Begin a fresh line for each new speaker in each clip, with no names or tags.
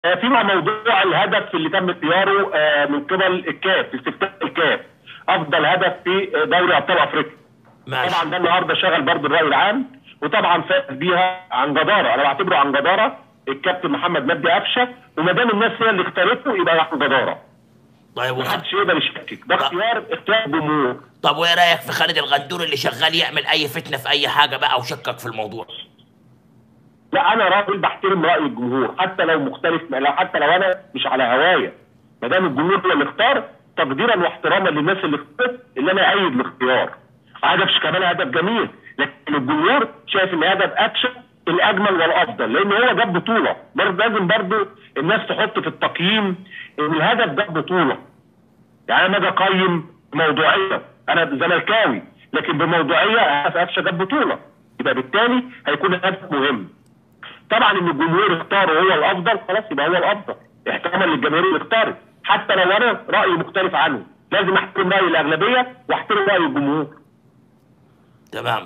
آه، فيما موضوع الهدف اللي تم اختياره آه، من قبل الكاف استفتاء الكاف افضل هدف في آه، دوري ابطال افريقيا
ماشي
طبعا ده النهارده شغل برضه الراي العام وطبعا فاز بيها عن جداره انا بعتبره عن جداره الكابتن محمد مجدي قفشه وما دام الناس هي اللي اختارته يبقى عن جداره
طيب وخ...
محدش يقدر يشكك ده اختيار اختيار جمهور
طب وايه رايك في خالد الغندور اللي شغال يعمل اي فتنه في اي حاجه بقى وشكك في الموضوع
لا انا راجل بحترم راي الجمهور حتى لو مختلف لو حتى لو انا مش على هوايا ما دام الجمهور هو اللي اختار تقديرا واحتراما للناس اللي اختارت اللي انا ايد الاختيار هدف كمان هدف جميل لكن الجمهور شايف ان هدف اكشن الاجمل والافضل لان هو جاب بطوله برضه لازم برضه الناس تحط في التقييم ان الهدف جاب بطوله يعني انا ما اجي اقيم موضوعيه انا زملكاوي لكن بموضوعيه هدف قفشه جاب بطوله يبقى بالتالي هيكون الهدف مهم طبعا ان الجمهور اختاره هو الافضل خلاص يبقى هو الافضل احتراما للجماهير اللي اختارت حتى لو انا رايي مختلف عنه لازم احترم راي الاغلبيه واحترم راي الجمهور
تمام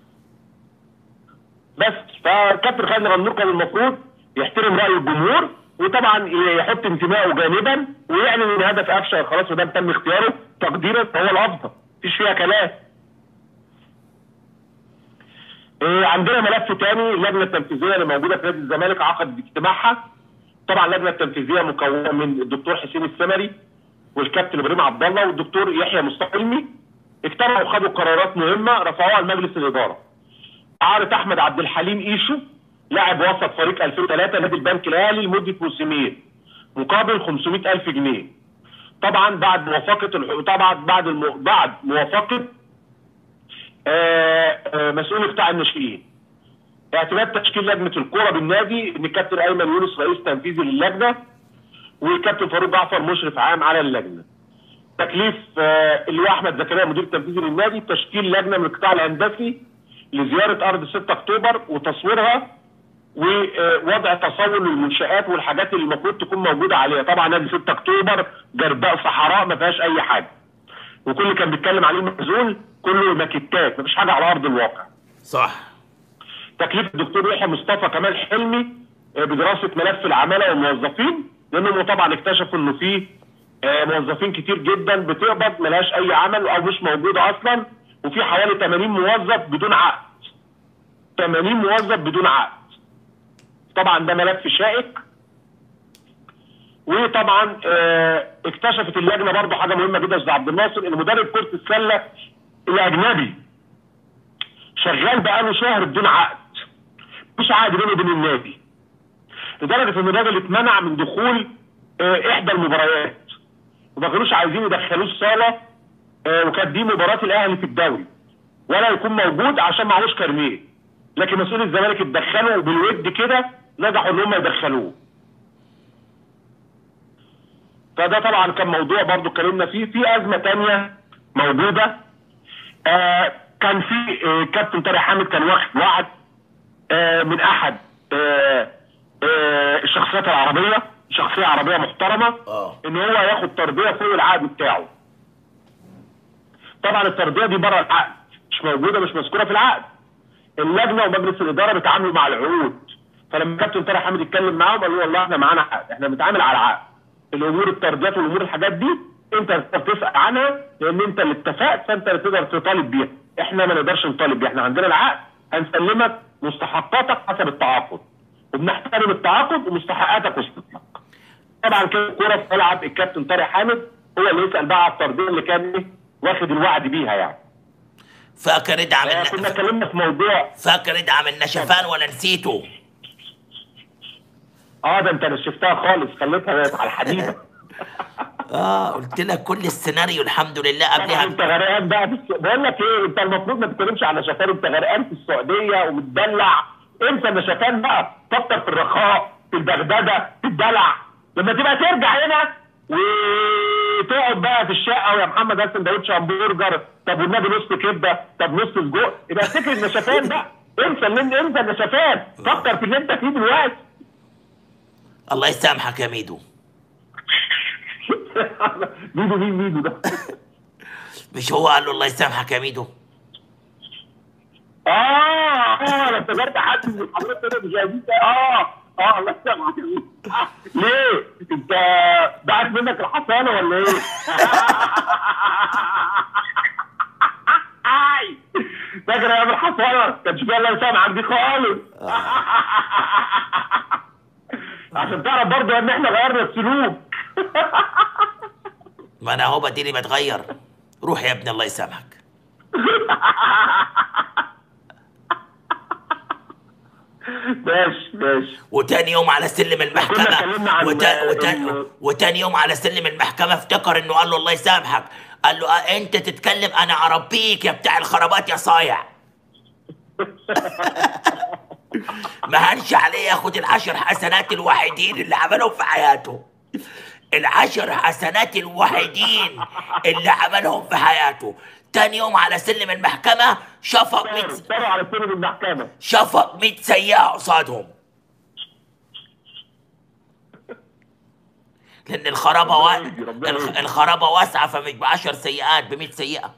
بس فكابتن خالد غندور كان المفروض يحترم راي الجمهور وطبعا يحط انتمائه جانبا ويعلن ان هدف قفشه خلاص وده تم اختياره تقديرا هو الافضل مفيش فيها كلام إيه، عندنا ملف تاني اللجنه التنفيذيه اللي موجوده في نادي الزمالك عقد اجتماعها طبعا اللجنه التنفيذيه مكونه من الدكتور حسين السمري والكابتن ابراهيم عبد الله والدكتور يحيى مستقيمي اجتمعوا وخدوا قرارات مهمه رفعوها لمجلس الاداره عارض احمد عبد الحليم ايشو لاعب وسط فريق 2003 نادي البنك الاهلي لمده موسمين مقابل 500 الف جنيه طبعا بعد موافقه الح- طبعا بعد الم... بعد موافقه آه، آه، مسؤول قطاع الناشئين اعتماد تشكيل لجنه الكوره بالنادي ان الكابتن ايمن يونس رئيس تنفيذي للجنه والكابتن فاروق جعفر مشرف عام على اللجنه تكليف آه، اللي هو احمد زكريا مدير تنفيذي للنادي تشكيل لجنه من القطاع الهندسي لزياره ارض 6 اكتوبر وتصويرها ووضع تصور للمنشات والحاجات اللي المفروض تكون موجوده عليها طبعا نادي 6 اكتوبر جرداء صحراء ما فيهاش اي حاجه وكل اللي كان بيتكلم عليه المخزون كله ماكيتات مفيش حاجه على ارض الواقع
صح
تكليف الدكتور يحيى مصطفى كمال حلمي آه، بدراسه ملف العماله والموظفين لانهم طبعا اكتشفوا انه في آه، موظفين كتير جدا بتقبض ملهاش اي عمل او مش موجوده اصلا وفي حوالي 80 موظف بدون عقد 80 موظف بدون عقد طبعا ده ملف شائك وطبعا آه، اكتشفت اللجنه برضه حاجه مهمه جدا يا استاذ عبد الناصر ان مدرب كره السله الاجنبي شغال بقاله شهر بدون عقد مش عقد بينه وبين النادي لدرجه ان الراجل اتمنع من دخول آه، احدى المباريات وما كانوش عايزين يدخلوه الصاله آه، وكانت دي مباراه الاهلي في الدوري ولا يكون موجود عشان معهوش كارنيه لكن مسؤول الزمالك اتدخلوا بالود كده نجحوا ان هم يدخلوه فده طبعا كان موضوع برضو اتكلمنا فيه في ازمه تانية موجوده آه كان في آه كابتن طارق حامد كان واخد وعد آه من احد آه آه الشخصيات العربيه شخصيه عربيه محترمه
اه
ان هو ياخد تربيه فوق العقد بتاعه طبعا التربيه دي بره العقد مش موجوده مش مذكوره في العقد اللجنه ومجلس الاداره بيتعاملوا مع العقود فلما كابتن طارق حامد يتكلم معاهم قالوا والله احنا معانا عقد احنا بنتعامل على العقد الامور التربيات والامور الحاجات دي انت تقدر تسال عنها لان انت اللي اتفقت فانت اللي تقدر تطالب بيها احنا ما نقدرش نطالب بيها احنا عندنا العقد هنسلمك مستحقاتك حسب التعاقد وبنحترم التعاقد ومستحقاتك وصلت لك طبعا كده الكوره في ملعب الكابتن طارق حامد هو اللي يسال بقى على التربيه اللي كان إيه واخد الوعد بيها يعني
فاكر ادعم
آه، كنا
الن...
اتكلمنا في موضوع
فاكر ادعم النشفان ولا نسيته
اه ده انت نشفتها خالص خليتها على الحديده
اه قلت لك كل السيناريو الحمد لله
طبعا
قبلها
انت غرقان بقى في السعوديه بقول لك ايه انت المفروض ما تتكلمش على نشفان انت غرقان في السعوديه ومتدلع انسى النشفان بقى فكر في الرخاء في البغداده في الدلع لما تبقى ترجع هنا وتقعد بقى في الشقه ويا محمد هات سندوتش همبرجر طب والنبي نص كبده طب نص سجق يبقى افتكر النشفان بقى انسى اللي انسى النشفان فكر في اللي انت فيه دلوقتي
الله يسامحك يا ميدو
ميدو مين ميدو ده
مش هو قال له الله يسامحك يا ميدو
اه اه انا افتكرت حد من حضرتك انا مش عايزين اه اه الله يسامحك ليه؟ انت بعت منك الحصانه ولا ايه؟ آي. فاكر ايام الحصانه كانش فيها الله يسامحك دي خالص عشان تعرف برضه ان احنا غيرنا السلوك
ما انا هو بديني بتغير روح يا ابني الله يسامحك
ماشي ماشي
وتاني يوم على سلم
كنا
المحكمة
اتكلمنا عن
وتا... وتا...
ال-
وتاني يوم على سلم المحكمة افتكر انه قال له الله يسامحك قال له آه انت تتكلم انا اربيك يا بتاع الخرابات يا صايع ما هنش عليه ياخد العشر حسنات الوحيدين اللي عملهم في حياته العشر حسنات الوحيدين اللي عملهم في حياته تاني يوم على سلم المحكمة شفط 100
صاروا على سبيل المحكمه
شفط 100 سيئة قصادهم لأن الخرابة و...
ربنا يهدي، ربنا
الخ-
يهدي.
الخرابة واسعة فمش ب 10 سيئات ب 100 سيئة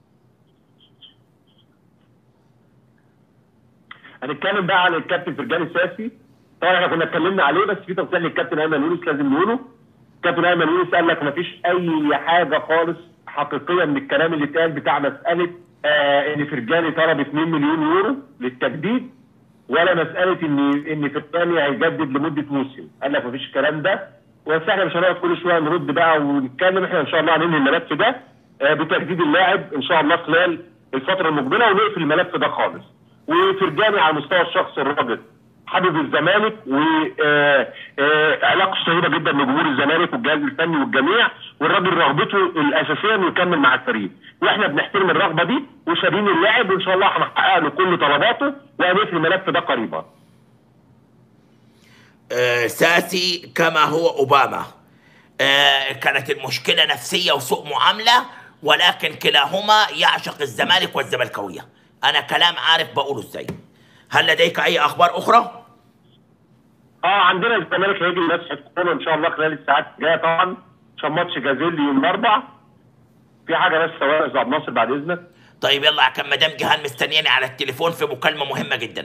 هنتكلم بقى عن الكابتن فرجاني الساسي طبعا احنا كنا اتكلمنا عليه بس في تفصيل للكابتن ايمن يونس لازم نقوله الكابتن ايمن يونس قال لك مفيش اي حاجه خالص حقيقيه من الكلام اللي اتقال بتاع مساله آه ان فرجاني طلب 2 مليون يورو للتجديد ولا مساله ان ان فرجاني هيجدد لمده موسم قال لك مفيش الكلام ده بس احنا مش هنقعد كل شويه نرد بقى ونتكلم احنا ان شاء الله هننهي الملف ده آه بتجديد اللاعب ان شاء الله خلال الفتره المقبله ونقفل الملف ده خالص وفرجاني على المستوى الشخصي الراجل حابب الزمالك وعلاقته طيبه جدا بجمهور الزمالك والجهاز الفني والجميع والراجل رغبته الاساسيه انه يكمل مع الفريق واحنا بنحترم الرغبه دي وشارين اللاعب وان شاء الله هنحقق له كل طلباته وهنقفل الملف ده قريبا
آه، ساسي كما هو أوباما آه، كانت المشكلة نفسية وسوء معاملة ولكن كلاهما يعشق الزمالك والزملكاوية أنا كلام عارف بقوله إزاي هل لديك أي أخبار أخرى؟
اه عندنا الزمالك هيجي مسح الكورونا ان شاء الله خلال الساعات الجايه طبعا عشان ماتش جازيلي يوم الاربع في حاجه بس ثواني يا أستاذ عبد الناصر بعد اذنك
طيب يلا كان مدام جيهان مستنياني على التليفون في مكالمة مهمة جدا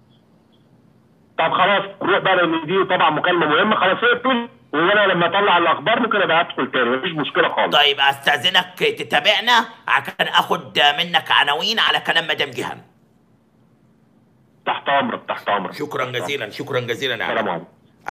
طب خلاص روح بقى لان دي طبعا مكالمه مهمه خلاص اقفل وانا لما اطلع الاخبار ممكن ابقى ادخل تاني مفيش مشكله خالص
طيب أستاذنك تتابعنا عشان أخد منك عناوين على كلام مدام جيهان
تحت امرك تحت امرك
شكرا جزيلا شكرا جزيلا يا
السلام
علي
عليكم